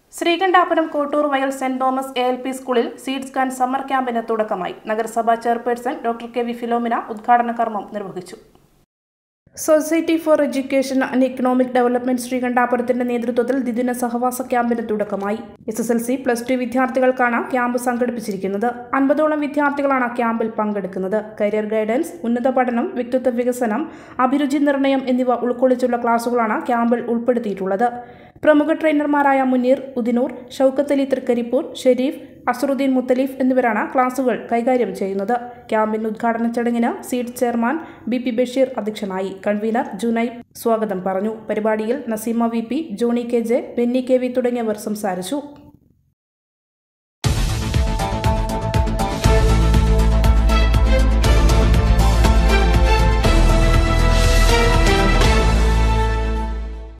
ശ്രീകണ്ഠാപുരം കോട്ടൂർ വയൽ Saint Thomas A L P സ്കൂളിൽ seed scan summer ക്യാമ്പിന് തുടക്കമായി നഗരസഭാ chairperson doctor K V Philomena ഉദ്ഘാടന കർമ്മം നിർവഹിച്ചു society for education and economic development ശ്രീകണ്ഠാപുരത്തിന്റെ നേതൃത്വത്തിൽ ദ്വിദിന സഹവാസ ക്യാമ്പിന് തുടക്കമായി S S L C plus two വിദ്യാർത്ഥികൾക്കാണ് ക്യാമ്പ് സംഘടിപ്പിച്ചിരിക്കുന്നത് അൻപതോളം വിദ്യാർത്ഥികളാണ് ക്യാമ്പിൽ പങ്കെടുക്കുന്നത് കരിയർ ഗൈഡൻസ് ഉന്നത പഠനം വ്യക്തിത്വ വികസനം അഭിരുചി നിർണയം എന്നിവ ഉൾക്കൊള്ളിച്ചുള്ള ക്ലാസുകളാണ് ക്യാമ്പിൽ ഉൾപ്പെടുത്തിയിട്ടുള്ളത് പ്രമുഖ ട്രെയിനർമാരായ മുനീർ ഉദിനൂർ ഷൗക്കത്ത് അലി തൃക്കരിപ്പൂർ ഷെരീഫ് അസറുദ്ദീൻ മുത്തലീഫ് എന്നിവരാണ് ക്ലാസുകൾ കൈകാര്യം ചെയ്യുന്നത് ക്യാമ്പിന്റെ ഉദ്ഘാടന ചടങ്ങിന് seed chairman B P Basheer അധ്യക്ഷനായി കൺവീനർ ജുനൈബ് സ്വാഗതം പറഞ്ഞു പരിപാടിയിൽ Naseema V P Johny K J Benny K V തുടങ്ങിയവർ സംസാരിച്ചു